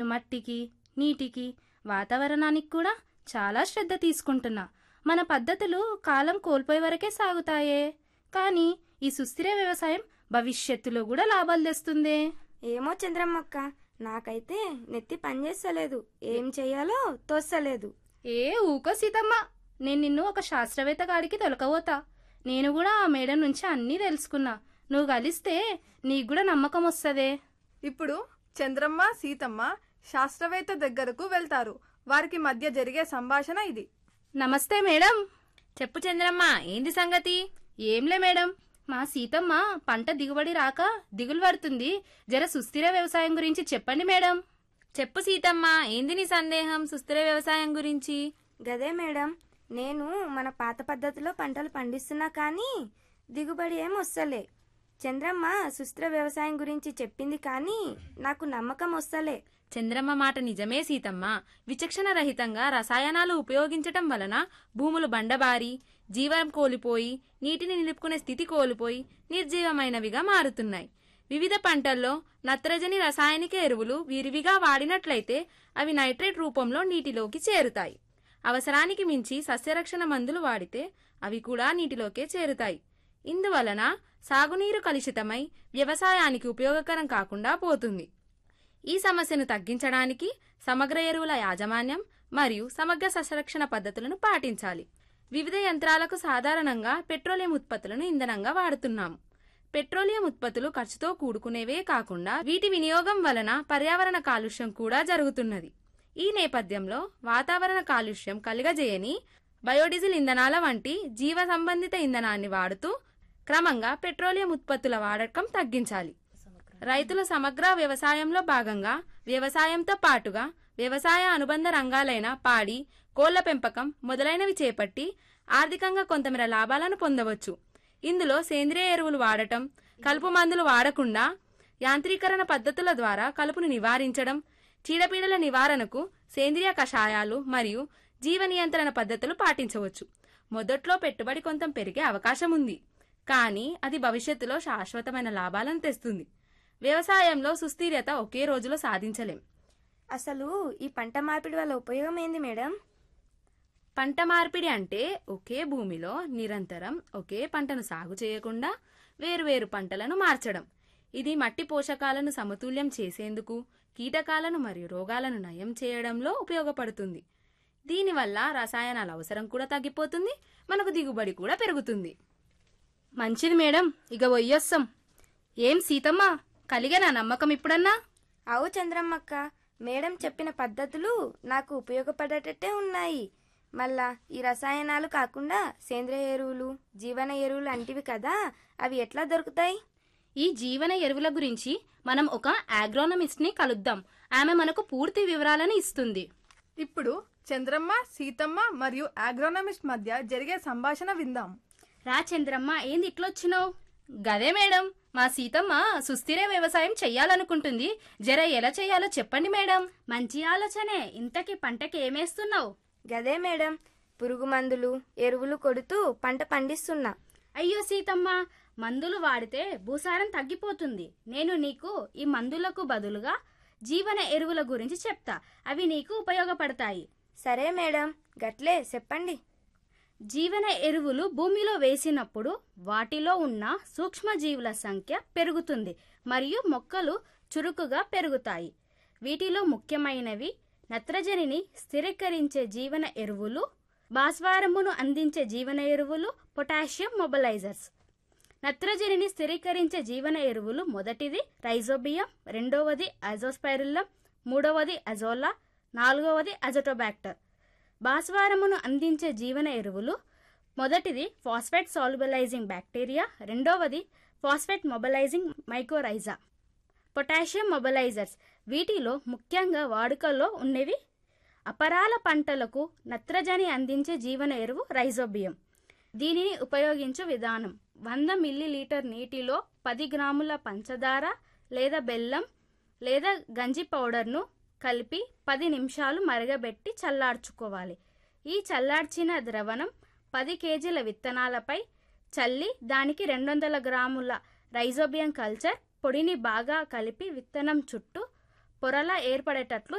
మట్టికి నీటికి వాతావరణానికి కూడా చాలా శ్రద్ధ తీసుకుంటున్నా మన పద్ధతులు కాలం కోల్పోయే వరకే సాగుతాయే కానీ ఈ సుస్థిర వ్యవసాయం భవిష్యత్తులో కూడా లాభాలు తెస్తుంది ఏమో చంద్రమ్మక్క నాకైతే నెత్తి పనిచేస్తలేదు ఏం చెయ్యాలో తోస్తలేదు ఏ ఊకో సీతమ్మ నేను నిన్ను ఒక శాస్త్రవేత్త కాడికి తొలకపోతా నేను కూడా ఆ మేడం నుంచి అన్నీ తెలుసుకున్నా నువ్వు కలిస్తే నీకు కూడా నమ్మకం వస్తదే ఇప్పుడు చంద్రమ్మ సీతమ్మ శాస్త్రవేత్త దగ్గరకు వెళ్తారు వారికి మధ్య జరిగే సంభాషణ ఇది నమస్తే మేడం చెప్పు చంద్రమ్మ ఏంది సంగతి ఏంలే మేడం మా సీతమ్మ పంట దిగుబడి రాక దిగులు పడుతుంది జర సుస్థిర వ్యవసాయం గురించి చెప్పండి మేడం చెప్పు సీతమ్మ ఏంది నీ సందేహం సుస్థిర వ్యవసాయం గురించి గదే మేడం నేను మన పాత పద్ధతిలో పంటలు పండిస్తున్నా కానీ దిగుబడి ఏం వస్తలే చంద్రమ్మ సుస్థిర వ్యవసాయం గురించి చెప్పింది కానీ నాకు నమ్మకం వస్తలే చంద్రమ్మ మాట నిజమే సీతమ్మ విచక్షణ రహితంగా రసాయనాలు ఉపయోగించటం వలన భూములు బండబారి జీవం కోల్పోయి నీటిని నిలుపుకునే స్థితి కోల్పోయి నిర్జీవమైనవిగా మారుతున్నాయి వివిధ పంటల్లో నత్రజని రసాయనిక ఎరువులు విరివిగా వాడినట్లయితే అవి నైట్రేట్ రూపంలో నీటిలోకి చేరుతాయి అవసరానికి మించి సస్యరక్షణ మందులు వాడితే అవి కూడా నీటిలోకే చేరుతాయి ఇందువలన సాగునీరు కలుషితమై వ్యవసాయానికి ఉపయోగకరం కాకుండా పోతుంది ఈ సమస్యను తగ్గించడానికి సమగ్ర ఎరువుల యాజమాన్యం మరియు సమగ్ర సస్యరక్షణ పద్ధతులను పాటించాలి వివిధ యంత్రాలకు సాధారణంగా పెట్రోలియం ఉత్పత్తులను ఇంధనంగా వాడుతున్నాము పెట్రోలియం ఉత్పత్తులు ఖర్చుతో కూడుకునేవే కాకుండా వీటి వినియోగం వలన పర్యావరణ కాలుష్యం కూడా జరుగుతున్నది ఈ నేపథ్యంలో వాతావరణ కాలుష్యం కలుగజేయని బయోడీజిల్ ఇంధనాల వంటి జీవ సంబంధిత ఇంధనాన్ని వాడుతూ క్రమంగా పెట్రోలియం ఉత్పత్తుల వాడకం తగ్గించాలి రైతుల సమగ్ర వ్యవసాయంలో భాగంగా వ్యవసాయంతో పాటుగా వ్యవసాయ అనుబంధ రంగాలైన పాడి కోళ్ల పెంపకం మొదలైనవి చేపట్టి ఆర్థికంగా కొంతమేర లాభాలను పొందవచ్చు ఇందులో సేంద్రియ ఎరువులు వాడటం కలుపు మందులు వాడకుండా యాంత్రీకరణ పద్ధతుల ద్వారా కలుపును నివారించడం చీడపీడల నివారణకు సేంద్రియ కషాయాలు మరియు జీవ నియంత్రణ పద్ధతులు పాటించవచ్చు మొదట్లో పెట్టుబడి కొంత పెరిగే అవకాశం ఉంది కానీ అది భవిష్యత్తులో శాశ్వతమైన లాభాలను తెస్తుంది వ్యవసాయంలో సుస్థిరత ఒకే రోజులో సాధించలేం అసలు ఈ పంట మార్పిడి వల్ల ఉపయోగం ఏంది మేడం పంట మార్పిడి అంటే ఒకే భూమిలో నిరంతరం ఒకే పంటను సాగు చేయకుండా వేరువేరు పంటలను మార్చడం ఇది మట్టి పోషకాలను సమతుల్యం చేసేందుకు కీటకాలను మరియు రోగాలను నయం చేయడంలో ఉపయోగపడుతుంది దీనివల్ల రసాయనాల అవసరం కూడా తగ్గిపోతుంది మనకు దిగుబడి కూడా పెరుగుతుంది మంచిది మేడం ఇక వయ్యొస్తాం ఏం సీతమ్మ కలిగేనా నమ్మకం ఇప్పుడన్నా అవు చంద్రమ్మక్క మేడం చెప్పిన పద్ధతులు నాకు ఉపయోగపడేటట్టే ఉన్నాయి మళ్ళా ఈ రసాయనాలు కాకుండా సేంద్రియ ఎరువులు జీవన ఎరువులు అంటివి కదా అవి ఎట్లా దొరుకుతాయి ఈ జీవన ఎరువుల గురించి మనం ఒక ఆగ్రోనమిస్ట్ ని కలుద్దాం ఆమె మనకు పూర్తి వివరాలను ఇస్తుంది ఇప్పుడు చంద్రమ్మ సీతమ్మ మరియు ఆగ్రోనమిస్ట్ మధ్య జరిగే సంభాషణ విందాం రా చంద్రమ్మ ఏంది ఇట్లొచ్చినావు గదే మేడం మా సీతమ్మ సుస్థిర వ్యవసాయం చెయ్యాలనుకుంటుంది జర ఎలా చెయ్యాలో చెప్పండి మేడం మంచి ఆలోచనే ఇంతకీ పంటకి ఏమేస్తున్నావు గదే మేడం పురుగు మందులు ఎరువులు కొడుతూ పంట పండిస్తున్నా అయ్యో సీతమ్మ మందులు వాడితే భూసారం తగ్గిపోతుంది నేను నీకు ఈ మందులకు బదులుగా జీవన ఎరువుల గురించి చెప్తా అవి నీకు ఉపయోగపడతాయి సరే మేడం గట్లే చెప్పండి జీవన ఎరువులు భూమిలో వేసినప్పుడు వాటిలో ఉన్న సూక్ష్మజీవుల సంఖ్య పెరుగుతుంది మరియు మొక్కలు చురుకుగా పెరుగుతాయి వీటిలో ముఖ్యమైనవి నత్రజనిని స్థిరీకరించే జీవన ఎరువులు భాస్వారమును అందించే జీవన ఎరువులు పొటాషియం మొబలైజర్స్ నత్రజనిని స్థిరీకరించే జీవన ఎరువులు మొదటిది రైజోబియం రెండవది అజోస్పైరుల్లం మూడవది అజోలా నాలుగవది అజటోబాక్టర్ భాస్వారమును అందించే జీవన ఎరువులు మొదటిది ఫాస్ఫేట్ సాల్యుబలైజింగ్ బ్యాక్టీరియా రెండవది phosphate mobilizing mycorrhiza potassium mobilizers వీటిలో ముఖ్యంగా వాడుకలో ఉన్నవి అపరాల పంటలకు నత్రజని అందించే జీవన ఎరువు రైజోబియం దీనిని ఉపయోగించు విధానం వంద మిల్లీలీటర్ నీటిలో పది గ్రాముల పంచదార లేదా బెల్లం లేదా గంజి పౌడర్ను కలిపి పది నిమిషాలు మరగబెట్టి చల్లార్చుకోవాలి ఈ చల్లార్చిన ద్రవణం పది కేజీల విత్తనాలపై చల్లి దానికి రెండు వందల గ్రాముల రైజోబియం కల్చర్ పొడిని బాగా కలిపి విత్తనం చుట్టూ పొరలా ఏర్పడేటట్లు